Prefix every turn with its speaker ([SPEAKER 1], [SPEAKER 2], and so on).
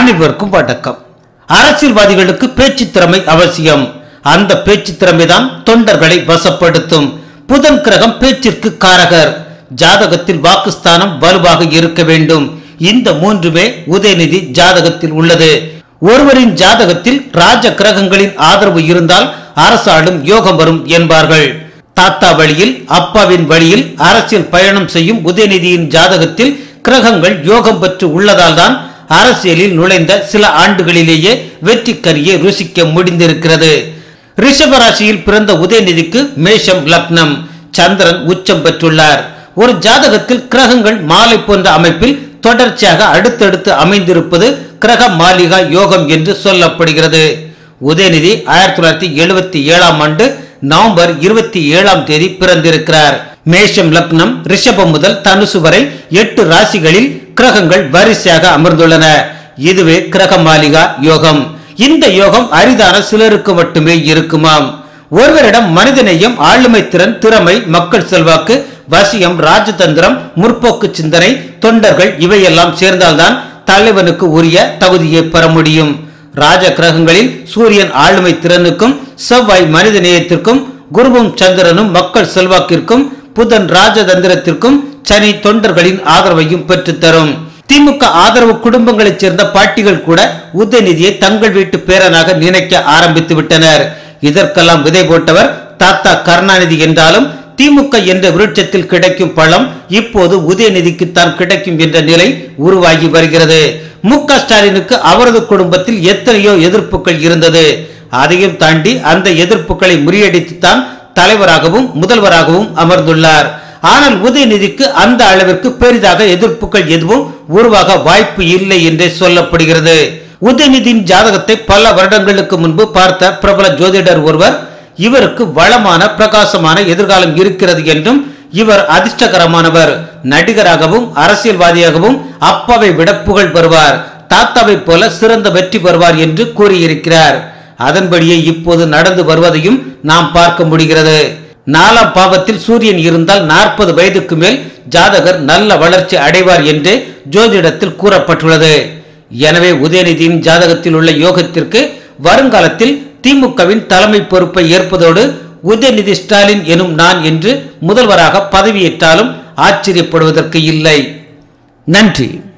[SPEAKER 1] அனைவருக்கும் வணக்கம் அரசியல்வாதிகளுக்கு பேச்சு திறமை அவசியம் அந்த பேச்சு திறமைதான் தொண்டர்களை வசப்படுத்தும் புதன் கிரகம் பேச்சிற்கு காரகர் ஜாதகத்தில் வாக்குஸ்தானம் வலுவாக இருக்க வேண்டும் இந்த மூன்றுமே உதயநிதி ஜாதகத்தில் உள்ளது ஒருவரின் ஜாதகத்தில் ராஜ கிரகங்களின் ஆதரவு இருந்தால் அரசாளும் யோகம் வரும் என்பார்கள் தாத்தா வழியில் அப்பாவின் வழியில் அரசியல் பயணம் செய்யும் உதயநிதியின் ஜாதகத்தில் கிரகங்கள் யோகம் பெற்று உள்ளதால் தான் அரசியலில் நுழைந்த சில ஆண்டுகளிலேயே வெற்றி கனியை ருசிக்க முடிந்திருக்கிறது ரிஷபராசியில் பிறந்த உதயநிதிக்கு மேஷம் லக்னம் சந்திரன் உச்சம் பெற்றுள்ளார் ஒரு ஜாதகத்தில் கிரகங்கள் மாலை போன்ற அமைப்பில் தொடர்ச்சியாக அடுத்தடுத்து அமைந்திருப்பது கிரக மாளிகா யோகம் என்று சொல்லப்படுகிறது உதயநிதி ஆயிரத்தி தொள்ளாயிரத்தி எழுபத்தி ஏழாம் ஆண்டு நவம்பர் இருபத்தி ஏழாம் தேதி பிறந்திருக்கிறார் மேஷம் லக்னம் ரிஷபம் முதல் தனுசு வரை எட்டு ராசிகளில் கிரகங்கள் வரிசையாக அமர்ந்துள்ளன இதுவே கிரக மாளிகா யோகம் இந்த யோகம் அரிதான சிலருக்கு மட்டுமே இருக்குமாம் ஒருவரிடம் மனிதநேயம் ஆளுமை திறன் திறமை மக்கள் செல்வாக்கு வசியம் ராஜதந்திரம் முற்போக்கு சிந்தனை தொண்டர்கள் இவையெல்லாம் சேர்ந்தால்தான் தலைவனுக்கு உரிய தகுதியை பெற முடியும் ராஜ கிரகங்களில் சூரியன் ஆளுமை திறனுக்கும் செவ்வாய் மனித நேயத்திற்கும் குருவும் சந்திரனும் மக்கள் செல்வாக்கிற்கும் புதன் ராஜதந்திரத்திற்கும் சனி தொண்டர்களின் ஆதரவையும் பெற்றுத்தரும் திமுக ஆதரவு குடும்பங்களைச் சேர்ந்த பாட்டிகள் கூட உதயநிதியை தங்கள் வீட்டு பேரனாக நினைக்க ஆரம்பித்து விட்டனர் இதற்கெல்லாம் விதை போட்டவர் தாத்தா கருணாநிதி என்றாலும் திமுக என்ற விருட்சத்தில் கிடைக்கும் பழம் இப்போது உதயநிதிக்கு தான் கிடைக்கும் என்ற நிலை உருவாகி வருகிறது மு க ஸ்டாலினுக்கு அவரது குடும்பத்தில் எத்தனையோ எதிர்ப்புகள் இருந்தது அதையும் தாண்டி அந்த எதிர்ப்புகளை முறியடித்துத்தான் தலைவராகவும் முதல்வராகவும் அமர்ந்துள்ளார் ஆனால் உதயநிதிக்கு அந்த அளவிற்கு பெரிதாக எதிர்ப்புகள் எதுவும் உருவாக வாய்ப்பு இல்லை என்றே சொல்லப்படுகிறது உதயநிதியின் ஜாதகத்தை பல வருடங்களுக்கு முன்பு பார்த்த பிரபல ஜோதிடர் ஒருவர் இவருக்கு வளமான பிரகாசமான எதிர்காலம் இருக்கிறது என்றும் இவர் அதிர்ஷ்டகரமானவர் நடிகராகவும் அரசியல்வாதியாகவும் அப்பாவை விட புகழ் பெறுவார் தாத்தாவை போல சிறந்த வெற்றி பெறுவார் என்று கூறியிருக்கிறார் அதன்படியே இப்போது நடந்து வருவதையும் நாம் பார்க்க முடிகிறது நாலாம் பாவத்தில் சூரியன் இருந்தால் நாற்பது வயதுக்கு மேல் ஜாதகர் நல்ல வளர்ச்சி அடைவார் என்று ஜோதிடத்தில் கூறப்பட்டுள்ளது எனவே உதயநிதியின் ஜாதகத்தில் உள்ள யோகத்திற்கு வருங்காலத்தில் திமுகவின் தலைமை பொறுப்பை ஏற்பதோடு உதயநிதி ஸ்டாலின் எனும் நான் என்று முதல்வராக பதவியேற்றாலும் ஆச்சரியப்படுவதற்கு இல்லை நன்றி